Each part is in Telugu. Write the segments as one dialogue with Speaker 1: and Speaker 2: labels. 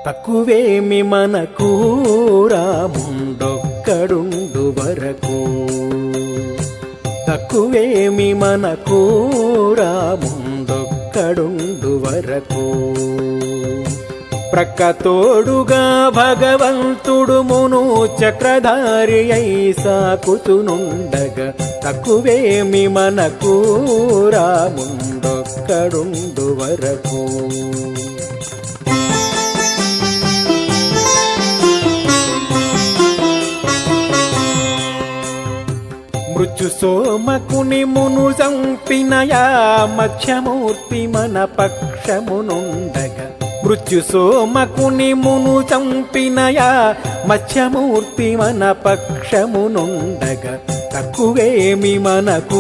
Speaker 1: తక్కువేమి మనకు రాముండొక్కడుండు వరకు తక్కువేమి మనకు రాముండొక్కడుండు వరకు ప్రక్కతోడుగా భగవంతుడు మును చక్రధారి అయి సాకుతునుండగా తక్కువేమి మనకు రాముండొక్కడుండు వరకు మృత్యు సోమకుని మును చంపినయా మధ్యమూర్తి మన పక్షమునుండగా మృత్యు సోమకుని మును చంపినయా మధ్యమూర్తి మన పక్షమునుండగా తక్కువేమి మనకు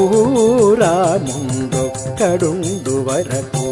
Speaker 1: రాముండొక్కడుండు వరకు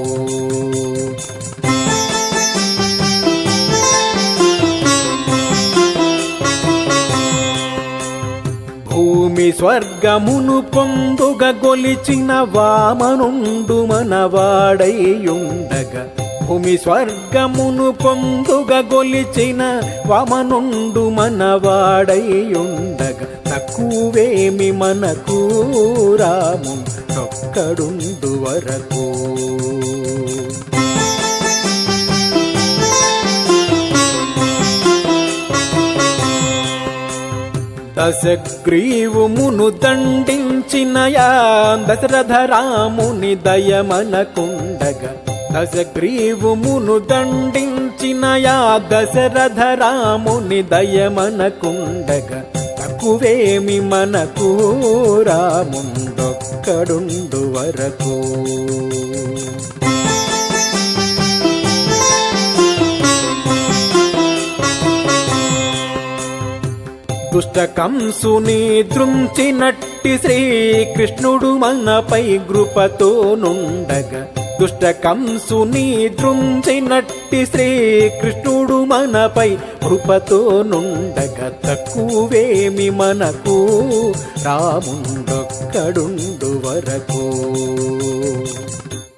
Speaker 1: భూమి స్వర్గమును పొందుగ గొలిచిన వామనుండు మనవాడైయుండగా భూమి స్వర్గమును పొందుగ గొలిచిన వామనుండు మనవాడైయుండగా తక్కువేమి మనకు రాము ఒక్కడుండు వరకు దశగ్రీవుమును దండించినయా దశరథ రాముని దయమనకుండగా దశగ్రీవుమును దండించినయా దశరథ రాముని దయమనకుండగా తక్కువేమి మనకు రాముండొక్కడుండు వరకు దుష్ట కంసుని దృంచినట్టి శ్రీకృష్ణుడు మనపై కృపతో నుండగా దుష్ట కంసుని దృంచినట్టి శ్రీకృష్ణుడు మనపై కృపతో నుండగా తక్కువేమి మనకు రాముండొక్కడుండు వరకు